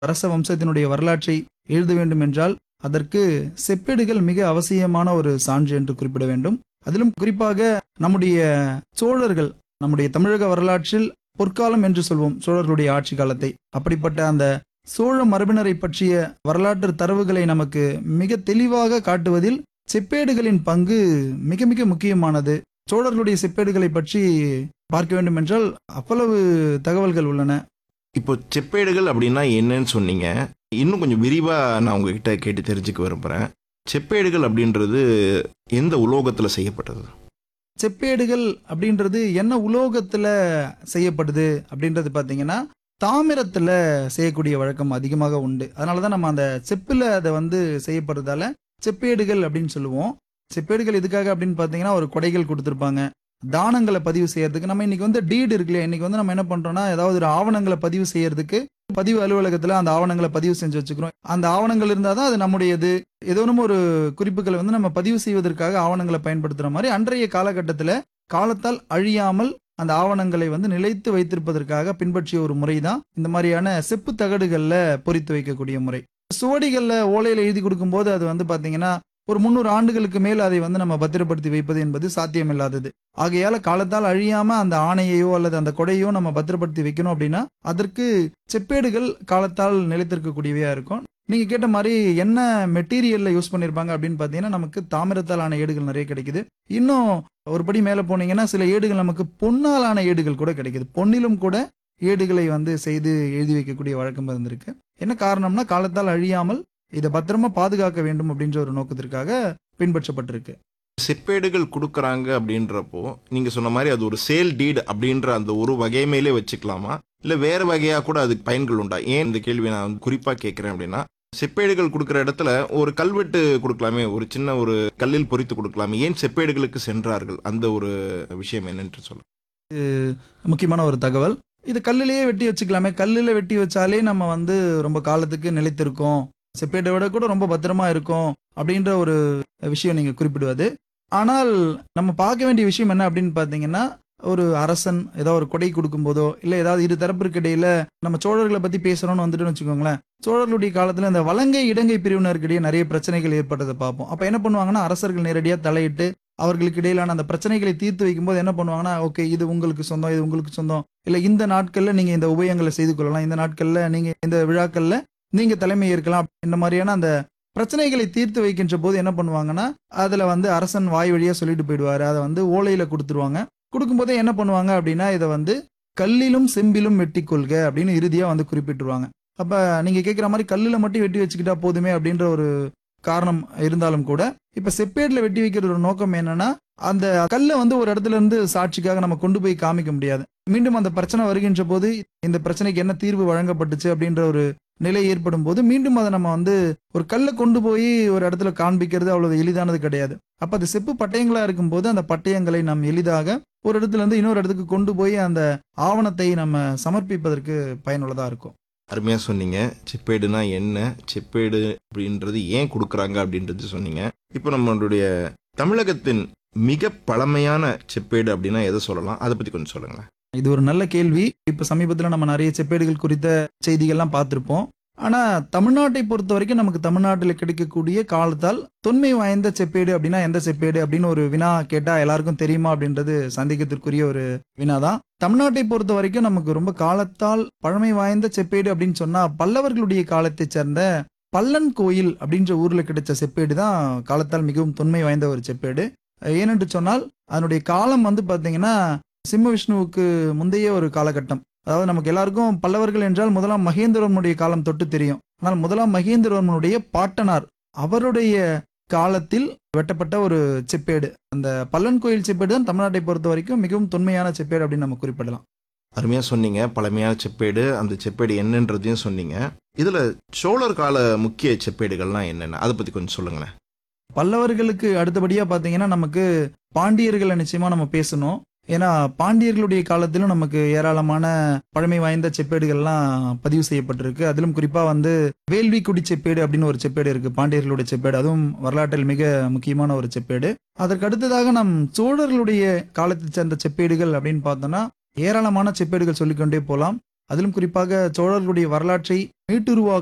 அரச வம்சத்தினுடைய வரலாற்றை எழுத வேண்டும் என்றால் அதற்கு செப்பேடுகள் மிக அவசியமான ஒரு சான்று என்று குறிப்பிட வேண்டும் அதிலும் குறிப்பாக நம்முடைய சோழர்கள் நம்முடைய தமிழக வரலாற்றில் பொற்காலம் என்று சொல்வோம் சோழர்களுடைய ஆட்சி காலத்தை அப்படிப்பட்ட அந்த சோழ மரபினரை பற்றிய வரலாற்று தரவுகளை நமக்கு மிக தெளிவாக காட்டுவதில் செப்பேடுகளின் பங்கு மிக மிக முக்கியமானது சோழர்களுடைய செப்பேடுகளை பற்றி பார்க்க வேண்டும் என்றால் அவ்வளவு தகவல்கள் உள்ளன இப்போ செப்பேடுகள் அப்படின்னா என்னன்னு சொன்னீங்க இன்னும் கொஞ்சம் விரிவாக நான் உங்ககிட்ட கேட்டு தெரிஞ்சுக்க விரும்புகிறேன் செப்பேடுகள் அப்படின்றது எந்த உலோகத்தில் செய்யப்பட்டது செப்பேடுகள் அப்படின்றது என்ன உலோகத்துல செய்யப்படுது அப்படின்றது பார்த்தீங்கன்னா தாமிரத்துல செய்யக்கூடிய வழக்கம் அதிகமாக உண்டு அதனால தான் நம்ம அந்த செப்பில் அதை வந்து செய்யப்படுறதால செப்பேடுகள் அப்படின்னு சொல்லுவோம் செப்பேடுகள் எதுக்காக அப்படின்னு பார்த்தீங்கன்னா ஒரு கொடைகள் கொடுத்துருப்பாங்க தானங்களை பதிவு செய்யறதுக்கு நம்ம இன்னைக்கு வந்து டீடு இருக்கு இல்லையா இன்னைக்கு வந்து நம்ம என்ன பண்றோம்னா ஏதாவது ஒரு ஆவணங்களை பதிவு செய்யறதுக்கு பதிவு அலுவலகத்துல அந்த ஆவணங்களை பதிவு செஞ்சு வச்சுக்கிறோம் அந்த ஆவணங்கள் இருந்தால் தான் அது நம்முடையது ஏதோ நம்ம ஒரு குறிப்புகளை வந்து நம்ம பதிவு செய்வதற்காக ஆவணங்களை பயன்படுத்துற மாதிரி அன்றைய காலகட்டத்தில் காலத்தால் அழியாமல் அந்த ஆவணங்களை வந்து நிலைத்து வைத்திருப்பதற்காக பின்பற்றிய ஒரு முறை தான் இந்த மாதிரியான செப்பு தகடுகள்ல பொறித்து வைக்கக்கூடிய முறை சுவடிகள்ல ஓலையில எழுதி கொடுக்கும்போது அது வந்து பாத்தீங்கன்னா ஒரு முந்நூறு ஆண்டுகளுக்கு மேல் அதை வந்து நம்ம பத்திரப்படுத்தி வைப்பது என்பது சாத்தியமில்லாதது ஆகையால காலத்தால் அழியாம அந்த ஆணையையோ அல்லது அந்த கொடையோ நம்ம பத்திரப்படுத்தி வைக்கணும் அப்படின்னா அதற்கு செப்பேடுகள் காலத்தால் நிலைத்திருக்கக்கூடியவையா இருக்கும் நீங்க கேட்ட மாதிரி என்ன மெட்டீரியல்ல யூஸ் பண்ணிருப்பாங்க அப்படின்னு பாத்தீங்கன்னா நமக்கு தாமிரத்தால் ஆன ஏடுகள் நிறைய கிடைக்குது இன்னும் ஒரு படி மேல போனீங்கன்னா சில ஏடுகள் நமக்கு பொன்னாலான ஆன ஏடுகள் கூட கிடைக்குது பொன்னிலும் கூட ஏடுகளை வந்து செய்து எழுதி வைக்கக்கூடிய வழக்கம் இருந்திருக்கு என்ன காரணம்னா காலத்தால் அழியாமல் இதை பத்திரமா பாதுகாக்க வேண்டும் அப்படின்ற ஒரு நோக்கத்திற்காக பின்பற்றப்பட்டிருக்கு செப்பேடுகள் கொடுக்குறாங்க அப்படின்றப்போ நீங்கள் சொன்ன மாதிரி அது ஒரு சேல் டீட் அப்படின்ற அந்த ஒரு வகைமையிலே வச்சுக்கலாமா இல்லை வேறு வகையாக கூட அதுக்கு பயன்கள் உண்டா ஏன் இந்த கேள்வி நான் வந்து குறிப்பாக கேட்குறேன் அப்படின்னா செப்பேடுகள் கொடுக்குற இடத்துல ஒரு கல்வெட்டு கொடுக்கலாமே ஒரு சின்ன ஒரு கல்லில் பொறித்து கொடுக்கலாமே ஏன் செப்பேடுகளுக்கு சென்றார்கள் அந்த ஒரு விஷயம் என்னன்னு சொல்ல முக்கியமான ஒரு தகவல் இது கல்லிலேயே வெட்டி வச்சுக்கலாமே கல்லில் வெட்டி வச்சாலே நம்ம வந்து ரொம்ப காலத்துக்கு நிலைத்திருக்கோம் செப்பேட்டை விட கூட ரொம்ப பத்திரமா இருக்கும் அப்படின்ற ஒரு விஷயம் நீங்க குறிப்பிடுவது ஆனால் நம்ம பார்க்க வேண்டிய விஷயம் என்ன அப்படின்னு பார்த்தீங்கன்னா ஒரு அரசன் ஏதோ ஒரு கொடை கொடுக்கும் போதோ இல்லை ஏதாவது இரு தரப்பிற்கு இடையில நம்ம சோழர்களை பத்தி பேசுறோம்னு வந்துட்டுன்னு வச்சுக்கோங்களேன் சோழர்களுடைய காலத்துல இந்த வலங்கை இடங்கை பிரிவினருக்கிடையே நிறைய பிரச்சனைகள் ஏற்பட்டதை பார்ப்போம் அப்ப என்ன பண்ணுவாங்கன்னா அரசர்கள் நேரடியா தலையிட்டு அவர்களுக்கு இடையிலான அந்த பிரச்சனைகளை தீர்த்து வைக்கும்போது என்ன பண்ணுவாங்கன்னா ஓகே இது உங்களுக்கு சொந்தம் இது உங்களுக்கு சொந்தம் இல்ல இந்த நாட்கள்ல நீங்க இந்த உபயங்களை செய்து கொள்ளலாம் இந்த நாட்கள்ல நீங்க இந்த விழாக்கள்ல நீங்க தலைமை ஏற்கலாம் இந்த மாதிரியான அந்த பிரச்சனைகளை தீர்த்து வைக்கின்ற போது என்ன பண்ணுவாங்கன்னா அதுல வந்து அரசன் வாய் வழியா சொல்லிட்டு போயிடுவாரு அதை வந்து ஓலையில கொடுத்துருவாங்க கொடுக்கும்போதே என்ன பண்ணுவாங்க அப்படின்னா இதை வந்து கல்லிலும் செம்பிலும் வெட்டி கொள்க அப்படின்னு இறுதியா வந்து குறிப்பிட்டுருவாங்க அப்ப நீங்க கேட்குற மாதிரி கல்லுல மட்டும் வெட்டி வச்சுக்கிட்டா போதுமே அப்படின்ற ஒரு காரணம் இருந்தாலும் கூட இப்ப செப்பேட்ல வெட்டி வைக்கிற ஒரு நோக்கம் என்னன்னா அந்த கல்லை வந்து ஒரு இடத்துல இருந்து சாட்சிக்காக நம்ம கொண்டு போய் காமிக்க முடியாது மீண்டும் அந்த பிரச்சனை வருகின்ற போது இந்த பிரச்சனைக்கு என்ன தீர்வு வழங்கப்பட்டுச்சு அப்படின்ற ஒரு நிலை ஏற்படும் போது மீண்டும் அதை நம்ம வந்து ஒரு கல்லை கொண்டு போய் ஒரு இடத்துல காண்பிக்கிறது அவ்வளவு எளிதானது கிடையாது அப்ப அது செப்பு பட்டயங்களா இருக்கும்போது அந்த பட்டயங்களை நாம் எளிதாக ஒரு இடத்துல இருந்து இன்னொரு இடத்துக்கு கொண்டு போய் அந்த ஆவணத்தை நம்ம சமர்ப்பிப்பதற்கு பயனுள்ளதா இருக்கும் அருமையாக சொன்னீங்க செப்பேடுனா என்ன செப்பேடு அப்படின்றது ஏன் கொடுக்குறாங்க அப்படின்றது சொன்னீங்க இப்போ நம்மளுடைய தமிழகத்தின் மிக பழமையான செப்பேடு அப்படின்னா எதை சொல்லலாம் அதை பற்றி கொஞ்சம் சொல்லுங்களேன் இது ஒரு நல்ல கேள்வி இப்ப சமீபத்துல நம்ம நிறைய செப்பேடுகள் குறித்த செய்திகள்லாம் பார்த்திருப்போம் ஆனா தமிழ்நாட்டை பொறுத்த வரைக்கும் நமக்கு தமிழ்நாட்டில் கிடைக்கக்கூடிய காலத்தால் தொன்மை வாய்ந்த செப்பேடு அப்படின்னா எந்த செப்பேடு அப்படின்னு ஒரு வினா கேட்டா எல்லாருக்கும் தெரியுமா அப்படின்றது சந்தேகத்திற்குரிய ஒரு வினா தான் தமிழ்நாட்டை பொறுத்த வரைக்கும் நமக்கு ரொம்ப காலத்தால் பழமை வாய்ந்த செப்பேடு அப்படின்னு சொன்னா பல்லவர்களுடைய காலத்தை சேர்ந்த பல்லன் கோயில் அப்படின்ற ஊர்ல கிடைச்ச செப்பேடு தான் காலத்தால் மிகவும் தொன்மை வாய்ந்த ஒரு செப்பேடு ஏனென்று சொன்னால் அதனுடைய காலம் வந்து பாத்தீங்கன்னா சிம்ம விஷ்ணுவுக்கு முந்தைய ஒரு காலகட்டம் அதாவது நமக்கு எல்லாருக்கும் பல்லவர்கள் என்றால் முதலாம் மகேந்திரவர்மனுடைய காலம் தொட்டு தெரியும் ஆனால் முதலாம் மகேந்திரவர்மனுடைய பாட்டனார் அவருடைய காலத்தில் வெட்டப்பட்ட ஒரு செப்பேடு அந்த பல்லன் கோயில் செப்பேடு தான் தமிழ்நாட்டை பொறுத்த வரைக்கும் மிகவும் தொன்மையான செப்பேடு அப்படின்னு நம்ம குறிப்பிடலாம் அருமையாக சொன்னீங்க பழமையான செப்பேடு அந்த செப்பேடு என்னன்றதையும் சொன்னீங்க இதில் சோழர் கால முக்கிய செப்பேடுகள்லாம் என்னென்ன அதை பற்றி கொஞ்சம் சொல்லுங்களேன் பல்லவர்களுக்கு அடுத்தபடியா பாத்தீங்கன்னா நமக்கு பாண்டியர்களை நிச்சயமா நம்ம பேசணும் ஏன்னா பாண்டியர்களுடைய காலத்திலும் நமக்கு ஏராளமான பழமை வாய்ந்த செப்பேடுகள்லாம் பதிவு செய்யப்பட்டிருக்கு அதிலும் குறிப்பா வந்து வேள்விக்குடி செப்பேடு அப்படின்னு ஒரு செப்பேடு இருக்கு பாண்டியர்களுடைய செப்பேடு அதுவும் வரலாற்றில் மிக முக்கியமான ஒரு செப்பேடு அதற்கு அடுத்ததாக நம் சோழர்களுடைய காலத்தை சேர்ந்த செப்பேடுகள் அப்படின்னு பார்த்தோம்னா ஏராளமான செப்பேடுகள் சொல்லிக்கொண்டே போலாம் அதிலும் குறிப்பாக சோழர்களுடைய வரலாற்றை மீட்டுருவா